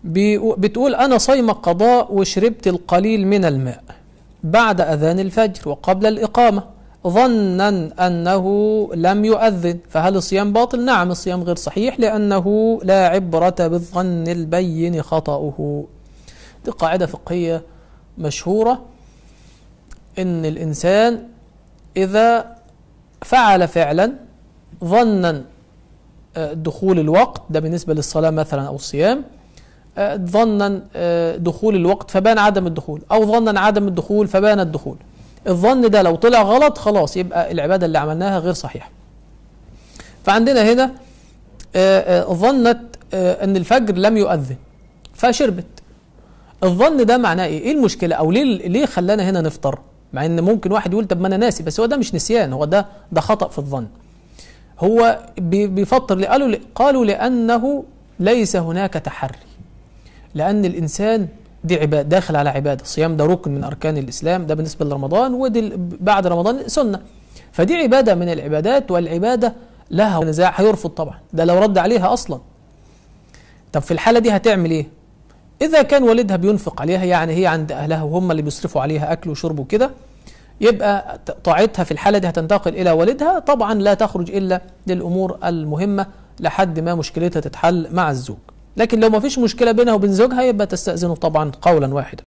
بيقو- بتقول أنا صايمة قضاء وشربت القليل من الماء بعد أذان الفجر وقبل الإقامة ظنا أنه لم يؤذن فهل الصيام باطل؟ نعم الصيام غير صحيح لأنه لا عبرة بالظن البين خطأه دي قاعدة فقهية مشهورة إن الإنسان إذا فعل فعلا ظنا آه، دخول الوقت ده بالنسبة للصلاة مثلا أو الصيام آه، ظنا آه، دخول الوقت فبان عدم الدخول أو ظنا عدم الدخول فبان الدخول الظن ده لو طلع غلط خلاص يبقى العبادة اللي عملناها غير صحيحة فعندنا هنا آه، آه، ظنت آه، أن الفجر لم يؤذن فشربت الظن ده معناه ايه؟ ايه المشكله؟ او ليه ليه خلانا هنا نفطر؟ مع ان ممكن واحد يقول طب ما انا ناسي بس هو ده مش نسيان هو ده ده خطا في الظن. هو بي- بيفطر ليه؟ قالوا قالوا لانه ليس هناك تحري. لان الانسان دي عباده داخل على عباده، الصيام ده ركن من اركان الاسلام ده بالنسبه لرمضان ودي ال- بعد رمضان سنه. فدي عباده من العبادات والعباده لها نزاع هيرفض طبعا، ده لو رد عليها اصلا. طب في الحاله دي هتعمل ايه؟ إذا كان والدها بينفق عليها يعني هي عند أهلها وهم اللي بيصرفوا عليها أكل وشرب وكده يبقى ط- طاعتها في الحالة دي هتنتقل إلى والدها طبعا لا تخرج إلا للأمور المهمة لحد ما مشكلتها تتحل مع الزوج لكن لو ما فيش مشكلة بينها وبين زوجها يبقى تستأذنه طبعا قولا واحدا